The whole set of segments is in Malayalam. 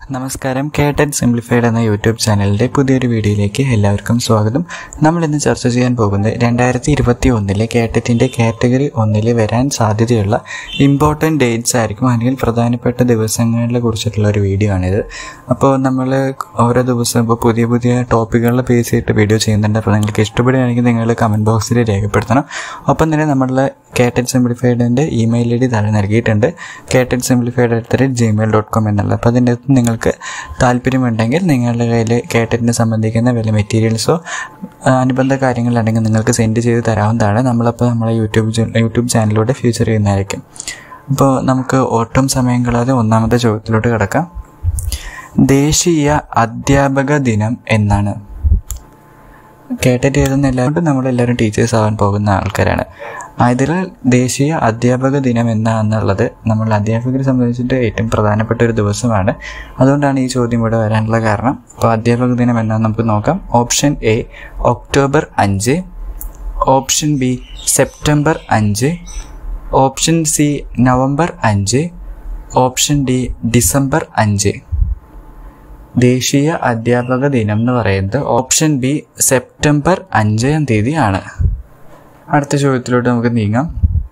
നമസ്കാരം കേട്ടൻ സിംപ്ലിഫൈഡ് എന്ന യൂട്യൂബ് ചാനലിൻ്റെ പുതിയൊരു വീഡിയോയിലേക്ക് എല്ലാവർക്കും സ്വാഗതം നമ്മൾ ഇന്ന് ചർച്ച ചെയ്യാൻ പോകുന്നത് രണ്ടായിരത്തി ഇരുപത്തി ഒന്നിലെ കേട്ടറ്റിൻ്റെ കാറ്റഗറി ഒന്നിൽ വരാൻ സാധ്യതയുള്ള ഇമ്പോർട്ടൻറ്റ് ഡേറ്റ്സ് ആയിരിക്കും അല്ലെങ്കിൽ പ്രധാനപ്പെട്ട ദിവസങ്ങളെ കുറിച്ചിട്ടുള്ള ഒരു വീഡിയോ ആണിത് അപ്പോൾ നമ്മൾ ഓരോ ദിവസവും ഇപ്പോൾ പുതിയ പുതിയ ടോപ്പിക്കുകളിൽ ബേസ് ചെയ്തിട്ട് വീഡിയോ ചെയ്യുന്നുണ്ട് അപ്പോൾ നിങ്ങൾക്ക് ഇഷ്ടപ്പെടുകയാണെങ്കിൽ നിങ്ങൾ കമൻറ്റ് ബോക്സിൽ രേഖപ്പെടുത്തണം ഒപ്പം തന്നെ നമ്മളുടെ കേട്ടൻ സിംപ്ലിഫൈഡിൻ്റെ ഇമെയിൽ ഐ ഡി താഴെ നൽകിയിട്ടുണ്ട് കേട്ടൻ simplified at Gmail dot com എന്നുള്ളത് അപ്പോൾ അതിൻ്റെ അകത്ത് നിങ്ങൾക്ക് താല്പര്യമുണ്ടെങ്കിൽ നിങ്ങളുടെ കയ്യിൽ കേട്ടറ്റിനെ സംബന്ധിക്കുന്ന വല്ല മെറ്റീരിയൽസോ അനുബന്ധ കാര്യങ്ങളുണ്ടെങ്കിൽ നിങ്ങൾക്ക് സെൻഡ് ചെയ്ത് തരാവുന്നതാണ് നമ്മളപ്പോൾ നമ്മളെ യൂട്യൂബ് ചാ- യൂട്യൂബ് ചാനലിലൂടെ ഫ്യൂച്ചർ ചെയ്യുന്നതായിരിക്കും അപ്പോൾ നമുക്ക് ഒട്ടും സമയം കളയാതെ ഒന്നാമത്തെ ചോദ്യത്തിലോട്ട് കിടക്കാം ദേശീയ അധ്യാപക ദിനം എന്നാണ് കേട്ടിട്ട് എഴുതുന്ന എല്ലാവരും നമ്മളെല്ലാവരും ടീച്ചേഴ്സ് ആവാൻ പോകുന്ന ആൾക്കാരാണ് ആയതിനാൽ ദേശീയ അധ്യാപക ദിനം എന്നാന്നുള്ളത് നമ്മൾ അധ്യാപകരെ സംബന്ധിച്ചിട്ട് ഏറ്റവും പ്രധാനപ്പെട്ട ഒരു ദിവസമാണ് അതുകൊണ്ടാണ് ഈ ചോദ്യം ഇവിടെ വരാനുള്ള കാരണം അപ്പോൾ അധ്യാപക ദിനം എന്നാന്ന് നമുക്ക് നോക്കാം ഓപ്ഷൻ എ ഒക്ടോബർ അഞ്ച് ഓപ്ഷൻ ബി സെപ്റ്റംബർ അഞ്ച് ഓപ്ഷൻ സി നവംബർ അഞ്ച് ഓപ്ഷൻ ഡി ഡിസംബർ അഞ്ച് ദേശീയ അധ്യാപക ദിനം എന്ന് പറയുന്നത് ഓപ്ഷൻ ബി സെപ്റ്റംബർ അഞ്ചാം തീയതി ആണ് അടുത്ത ചോദ്യത്തിലോട്ട് നമുക്ക് നീങ്ങാം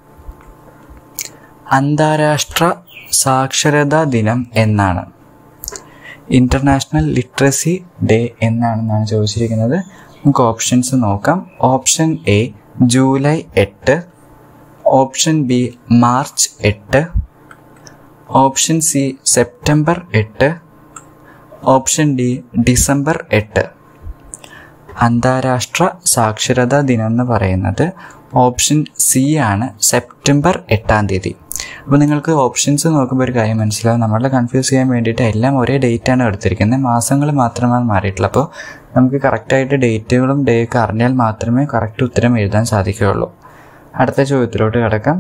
അന്താരാഷ്ട്ര സാക്ഷരതാ ദിനം എന്നാണ് ഇന്റർനാഷണൽ ലിറ്ററസി ഡേ എന്നാണെന്നാണ് ചോദിച്ചിരിക്കുന്നത് നമുക്ക് ഓപ്ഷൻസ് നോക്കാം ഓപ്ഷൻ എ ജൂലൈ എട്ട് ഓപ്ഷൻ ബി മാർച്ച് എട്ട് ഓപ്ഷൻ സി സെപ്റ്റംബർ എട്ട് ഓപ്ഷൻ ഡി ഡിസംബർ എട്ട് അന്താരാഷ്ട്ര സാക്ഷരതാ ദിനം എന്ന് പറയുന്നത് ഓപ്ഷൻ സി ആണ് സെപ്റ്റംബർ എട്ടാം തീയതി അപ്പോൾ നിങ്ങൾക്ക് ഓപ്ഷൻസ് നോക്കുമ്പോൾ ഒരു കാര്യം മനസ്സിലാവും നമ്മളെ കൺഫ്യൂസ് ചെയ്യാൻ വേണ്ടിയിട്ട് എല്ലാം ഒരേ ഡേറ്റ് ആണ് എടുത്തിരിക്കുന്നത് മാസങ്ങൾ മാത്രമാണ് മാറിയിട്ടുള്ളത് അപ്പോൾ നമുക്ക് കറക്റ്റായിട്ട് ഡേറ്റുകളും ഡേ ഒക്കെ അറിഞ്ഞാൽ മാത്രമേ കറക്റ്റ് ഉത്തരം എഴുതാൻ സാധിക്കുകയുള്ളൂ അടുത്ത ചോദ്യത്തിലോട്ട് കിടക്കാം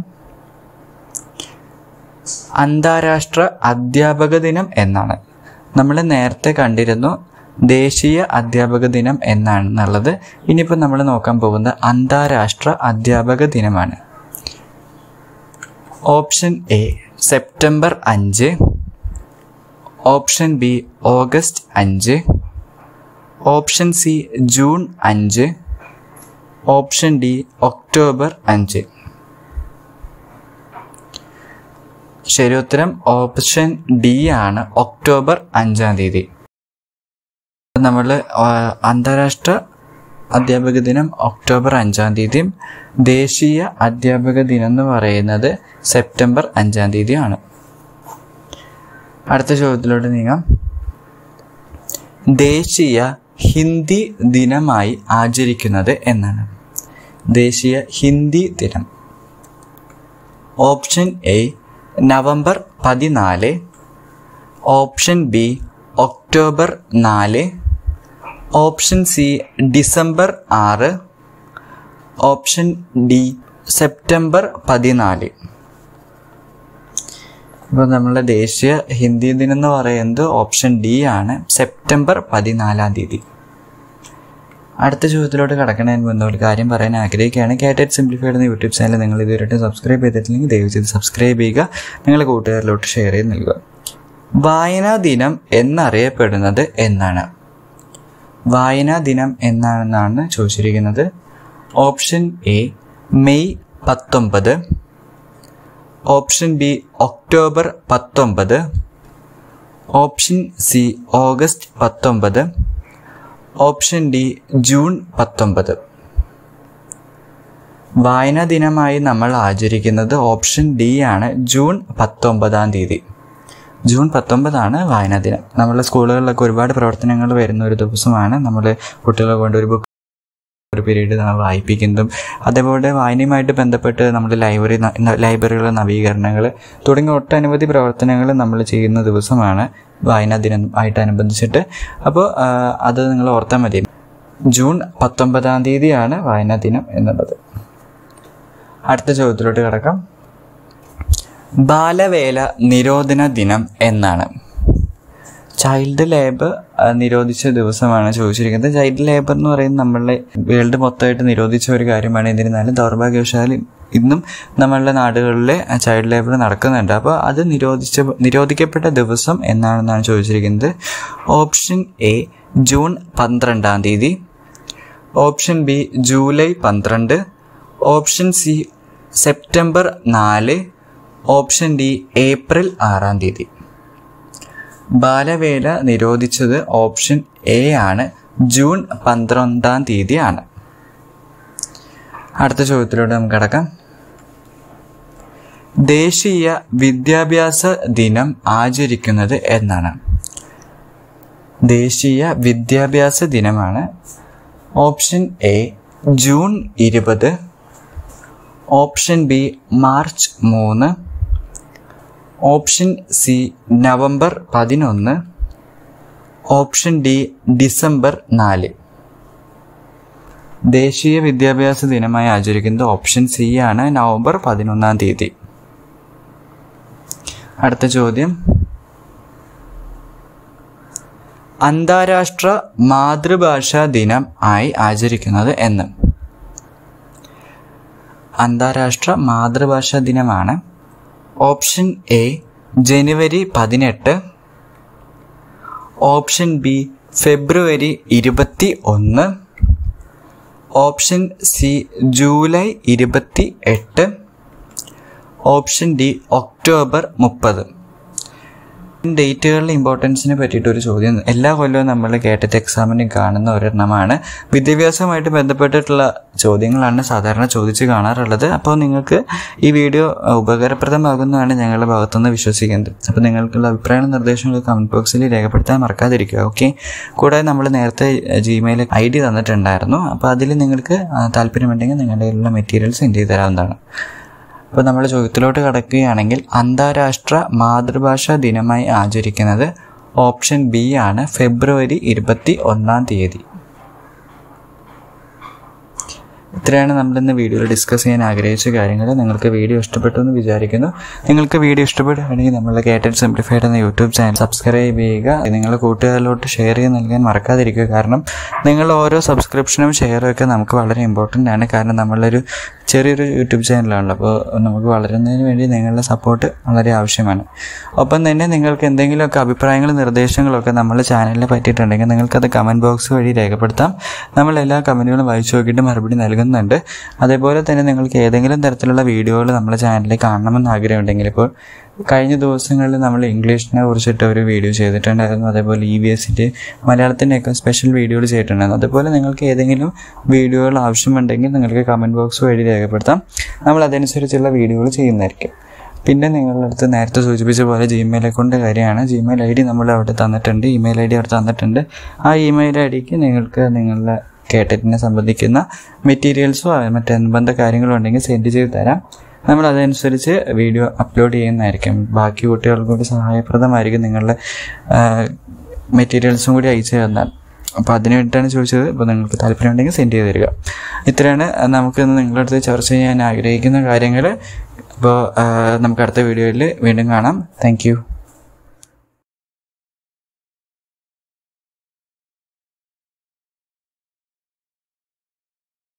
അന്താരാഷ്ട്ര അധ്യാപക ദിനം എന്നാണ് നമ്മൾ നേരത്തെ കണ്ടിരുന്നു ദേശീയ അധ്യാപക ദിനം എന്നാണെന്നുള്ളത് ഇനിയിപ്പോൾ നമ്മൾ നോക്കാൻ പോകുന്നത് അന്താരാഷ്ട്ര അധ്യാപക ദിനമാണ് ഓപ്ഷൻ എ സെപ്റ്റംബർ അഞ്ച് ഓപ്ഷൻ ബി ഓഗസ്റ്റ് അഞ്ച് ഓപ്ഷൻ സി ജൂൺ അഞ്ച് ഓപ്ഷൻ ഡി ഒക്ടോബർ അഞ്ച് ശരി ഉത്തരം ഓപ്ഷൻ ഡി ആണ് ഒക്ടോബർ അഞ്ചാം തീയതി നമ്മൾ അന്താരാഷ്ട്ര അധ്യാപക ദിനം ഒക്ടോബർ അഞ്ചാം തീയതിയും ദേശീയ അധ്യാപക ദിനം എന്ന് പറയുന്നത് സെപ്റ്റംബർ അഞ്ചാം തീയതിയാണ് അടുത്ത ചോദ്യത്തിലോട്ട് നീങ്ങാം ദേശീയ ഹിന്ദി ദിനമായി ആചരിക്കുന്നത് എന്നാണ് ദേശീയ ഹിന്ദി ദിനം ഓപ്ഷൻ എ നവംബർ പതിനാല് ഓപ്ഷൻ ബി ഒക്ടോബർ നാല് ഓപ്ഷൻ സി ഡിസംബർ ആറ് ഓപ്ഷൻ ഡി സെപ്റ്റംബർ പതിനാല് ഇപ്പോൾ നമ്മളുടെ ദേശീയ ഹിന്ദി ദിനം എന്ന് പറയുന്നത് ഓപ്ഷൻ ഡി ആണ് സെപ്റ്റംബർ പതിനാലാം തീയതി അടുത്ത ചോദ്യത്തിലോട്ട് കടക്കുന്നതിന് മുമ്പ് ഒരു കാര്യം പറയാൻ ആഗ്രഹിക്കുകയാണ് കാറ്ററ്റ് സിംപ്ലിഫൈഡ് എന്ന യൂട്യൂബ് ചാനൽ നിങ്ങൾ ഇതുവരെയായിട്ട് സബ്സ്ക്രൈബ് ചെയ്തിട്ടില്ലെങ്കിൽ ദയവ് ചെയ്ത് സബ്സ്ക്രൈബ് ചെയ്യുക നിങ്ങളുടെ കൂട്ടുകാരിലോട്ട് ഷെയർ ചെയ്ത് നൽകുക വായനാ ദിനം എന്നറിയപ്പെടുന്നത് എന്നാണ് വായനാ ദിനം എന്നാണെന്നാണ് ചോദിച്ചിരിക്കുന്നത് ഓപ്ഷൻ എ മെയ് പത്തൊമ്പത് ഓപ്ഷൻ ബി ഒക്ടോബർ പത്തൊമ്പത് ഓപ്ഷൻ സി ഓഗസ്റ്റ് പത്തൊമ്പത് ഓപ്ഷൻ ഡി ജൂൺ പത്തൊമ്പത് വായനാ ദിനമായി നമ്മൾ ആചരിക്കുന്നത് ഓപ്ഷൻ ഡി ആണ് ജൂൺ പത്തൊമ്പതാം തീയതി ജൂൺ പത്തൊമ്പതാണ് വായനാ ദിനം നമ്മുടെ സ്കൂളുകളിലൊക്കെ ഒരുപാട് പ്രവർത്തനങ്ങൾ വരുന്ന ഒരു ദിവസമാണ് നമ്മൾ കുട്ടികളെ കൊണ്ട് ഒരു ബുക്ക് ഒരു പീരീഡ് നമ്മൾ വായിപ്പിക്കുന്നതും അതേപോലെ വായനയുമായിട്ട് ബന്ധപ്പെട്ട് നമ്മുടെ ലൈബ്രറി ലൈബ്രറികളുടെ നവീകരണങ്ങൾ തുടങ്ങിയ ഒട്ടനവധി പ്രവർത്തനങ്ങൾ നമ്മൾ ചെയ്യുന്ന ദിവസമാണ് വായനാ ദിനം ആയിട്ട് അനുബന്ധിച്ചിട്ട് അപ്പോൾ ആ, അത് നിങ്ങൾ ഓർത്താൽ മതി ജൂൺ പത്തൊമ്പതാം തീയതിയാണ് വായനാ ദിനം എന്നുള്ളത് അടുത്ത ചോദ്യത്തിലോട്ട് കിടക്കാം ബാലവേല നിരോധന ദിനം എന്നാണ് ചൈൽഡ് ലേബർ നിരോധിച്ച ദിവസമാണ് ചോദിച്ചിരിക്കുന്നത് ചൈൽഡ് ലേബർ എന്ന് പറയുന്നത് നമ്മളെ വേൾഡ് മൊത്തമായിട്ട് നിരോധിച്ച ഒരു കാര്യമാണ് എന്നിരുന്നാലും ദൗർഭാഗ്യവശാൽ ഇന്നും നമ്മളുടെ നാടുകളിൽ ചൈൽഡ് ലേബർ നടക്കുന്നുണ്ട് അപ്പോൾ അത് നിരോധിച്ച നിരോധിക്കപ്പെട്ട ദിവസം എന്നാണെന്നാണ് ചോദിച്ചിരിക്കുന്നത് ഓപ്ഷൻ എ ജൂൺ പന്ത്രണ്ടാം തീയതി ഓപ്ഷൻ ബി ജൂലൈ പന്ത്രണ്ട് ഓപ്ഷൻ സി സെപ്റ്റംബർ നാല് ഓപ്ഷൻ ഡി ഏപ്രിൽ ആറാം തീയതി ബാലവേല നിരോധിച്ചത് ഓപ്ഷൻ എ ആണ് ജൂൺ പന്ത്രണ്ടാം തീയതിയാണ് അടുത്ത ചോദ്യത്തിലൂടെ നമുക്ക് കടക്കാം ദേശീയ വിദ്യാഭ്യാസ ദിനം ആചരിക്കുന്നത് എന്നാണ് ദേശീയ വിദ്യാഭ്യാസ ദിനമാണ് ഓപ്ഷൻ എ ജൂൺ ഇരുപത് ഓപ്ഷൻ ബി മാർച്ച് മൂന്ന് ഓപ്ഷൻ സി നവംബർ പതിനൊന്ന് ഓപ്ഷൻ ഡി ഡിസംബർ നാല് ദേശീയ വിദ്യാഭ്യാസ ദിനമായി ആചരിക്കുന്നത് ഓപ്ഷൻ സി ആണ് നവംബർ പതിനൊന്നാം തീയതി അടുത്ത ചോദ്യം അന്താരാഷ്ട്ര മാതൃഭാഷാ ദിനം ആയി ആചരിക്കുന്നത് എന്ന് അന്താരാഷ്ട്ര മാതൃഭാഷാ ദിനമാണ് ഓപ്ഷൻ എ ജനുവരി പതിനെട്ട് ഓപ്ഷൻ ബി ഫെബ്രുവരി ഇരുപത്തി ഒന്ന് ഓപ്ഷൻ സി ജൂലൈ ഇരുപത്തി എട്ട് ഓപ്ഷൻ ഡി ഒക്ടോബർ മുപ്പത് ഡേറ്റുകളുടെ ഇമ്പോർട്ടൻസിനെ പറ്റിയിട്ടൊരു ചോദ്യം എല്ലാ കൊല്ലവും നമ്മൾ കേട്ടിട്ട് എക്സാമിന് കാണുന്ന ഒരെണ്ണമാണ് വിദ്യാഭ്യാസവുമായിട്ട് ബന്ധപ്പെട്ടിട്ടുള്ള ചോദ്യങ്ങളാണ് സാധാരണ ചോദിച്ച് കാണാറുള്ളത് അപ്പോൾ നിങ്ങൾക്ക് ഈ വീഡിയോ ഉപകാരപ്രദമാകുന്നതാണ് ഞങ്ങളുടെ ഭാഗത്തുനിന്ന് വിശ്വസിക്കുന്നത് അപ്പോൾ നിങ്ങൾക്കുള്ള അഭിപ്രായങ്ങളും നിർദ്ദേശങ്ങളും കമൻറ്റ് ബോക്സിൽ രേഖപ്പെടുത്താൻ മറക്കാതിരിക്കുക ഓക്കെ കൂടാതെ നമ്മൾ നേരത്തെ ജിമെയിൽ ഐ ഡി തന്നിട്ടുണ്ടായിരുന്നു അപ്പോൾ അതിൽ നിങ്ങൾക്ക് താല്പര്യമുണ്ടെങ്കിൽ നിങ്ങളുടെ കയ്യിലുള്ള മെറ്റീരിയൽസ് സെൻഡ് ചെയ്ത് തരാവുന്നതാണ് അപ്പോൾ നമ്മൾ ചോദ്യത്തിലോട്ട് കടക്കുകയാണെങ്കിൽ അന്താരാഷ്ട്ര മാതൃഭാഷാ ദിനമായി ആചരിക്കുന്നത് ഓപ്ഷൻ ബി ആണ് ഫെബ്രുവരി ഇരുപത്തി ഒന്നാം തീയതി ഇത്രയാണ് നമ്മളിന്ന് വീഡിയോയിൽ ഡിസ്കസ് ചെയ്യാൻ ആഗ്രഹിച്ച കാര്യങ്ങൾ നിങ്ങൾക്ക് വീഡിയോ ഇഷ്ടപ്പെട്ടു എന്ന് വിചാരിക്കുന്നു നിങ്ങൾക്ക് വീഡിയോ ഇഷ്ടപ്പെടുകയാണെങ്കിൽ നമ്മളുടെ കേട്ടഡ് സിംപ്ലിഫൈഡ് എന്ന യൂട്യൂബ് ചാനൽ സബ്സ്ക്രൈബ് ചെയ്യുക നിങ്ങളുടെ കൂട്ടുകാരിലോട്ട് ഷെയർ ചെയ്ത് നൽകാൻ മറക്കാതിരിക്കുക കാരണം നിങ്ങൾ ഓരോ സബ്സ്ക്രിപ്ഷനും ഷെയറും ഒക്കെ നമുക്ക് വളരെ ഇമ്പോർട്ടൻ്റ് ആണ് കാരണം നമ്മളൊരു ചെറിയൊരു യൂട്യൂബ് ചാനലാണല്ലോ അപ്പോൾ നമുക്ക് വളരുന്നതിന് വേണ്ടി നിങ്ങളുടെ സപ്പോർട്ട് വളരെ ആവശ്യമാണ് ഒപ്പം തന്നെ നിങ്ങൾക്ക് എന്തെങ്കിലുമൊക്കെ അഭിപ്രായങ്ങളും നിർദ്ദേശങ്ങളൊക്കെ നമ്മുടെ ചാനലിനെ പറ്റിയിട്ടുണ്ടെങ്കിൽ നിങ്ങൾക്കത് കമൻറ്റ് ബോക്സ് വഴി രേഖപ്പെടുത്താം നമ്മൾ എല്ലാ കമൻറ്റുകളും വായിച്ചു നോക്കിയിട്ട് മറുപടി നൽകുന്നുണ്ട് അതേപോലെ തന്നെ നിങ്ങൾക്ക് ഏതെങ്കിലും തരത്തിലുള്ള വീഡിയോകൾ നമ്മുടെ ചാനലിൽ കാണണമെന്ന് ആഗ്രഹമുണ്ടെങ്കിൽ ഇപ്പോൾ കഴിഞ്ഞ ദിവസങ്ങളിൽ നമ്മൾ ഇംഗ്ലീഷിനെ കുറിച്ചിട്ട് ഒരു വീഡിയോ ചെയ്തിട്ടുണ്ടായിരുന്നു അതേപോലെ ഇ വി എസിൻ്റെ മലയാളത്തിൻ്റെയൊക്കെ സ്പെഷ്യൽ വീഡിയോകൾ ചെയ്തിട്ടുണ്ടായിരുന്നു അതുപോലെ നിങ്ങൾക്ക് ഏതെങ്കിലും വീഡിയോകൾ ആവശ്യമുണ്ടെങ്കിൽ നിങ്ങൾക്ക് കമൻറ്റ് ബോക്സ് വഴി രേഖപ്പെടുത്താം നമ്മൾ അതനുസരിച്ചുള്ള വീഡിയോകൾ ചെയ്യുന്നതായിരിക്കും പിന്നെ നിങ്ങളുടെ അടുത്ത് നേരത്തെ സൂചിപ്പിച്ച പോലെ ജിമെയിൽ അക്കൗണ്ട് കാര്യമാണ് ജിമെയിൽ ഐ ഡി നമ്മൾ അവിടെ തന്നിട്ടുണ്ട് ഇമെയിൽ ഐ ഡി അവിടെ തന്നിട്ടുണ്ട് ആ ഇമെയിൽ ഐ ഡിക്ക് നിങ്ങൾക്ക് നിങ്ങളുടെ കേട്ടറ്റിനെ സംബന്ധിക്കുന്ന മെറ്റീരിയൽസോ മറ്റ് അനുബന്ധ കാര്യങ്ങളോ ഉണ്ടെങ്കിൽ സെൻഡ് ചെയ്ത് തരാം നമ്മൾ അതനുസരിച്ച് വീഡിയോ അപ്ലോഡ് ചെയ്യുന്നതായിരിക്കും ബാക്കി കുട്ടികൾക്ക് കൂടി സഹായപ്രദമായിരിക്കും നിങ്ങളുടെ മെറ്റീരിയൽസും കൂടി അയച്ചു തന്നാൽ അപ്പോൾ അതിന് വേണ്ടിയിട്ടാണ് ചോദിച്ചത് അപ്പോൾ നിങ്ങൾക്ക് താല്പര്യമുണ്ടെങ്കിൽ സെൻഡ് ചെയ്ത് തരിക ഇത്രയാണ് നമുക്ക് ഇന്ന് നിങ്ങളുടെ അടുത്ത് ചർച്ച ചെയ്യാൻ ആഗ്രഹിക്കുന്ന കാര്യങ്ങൾ അപ്പോൾ നമുക്ക് അടുത്ത വീഡിയോയിൽ വീണ്ടും കാണാം താങ്ക്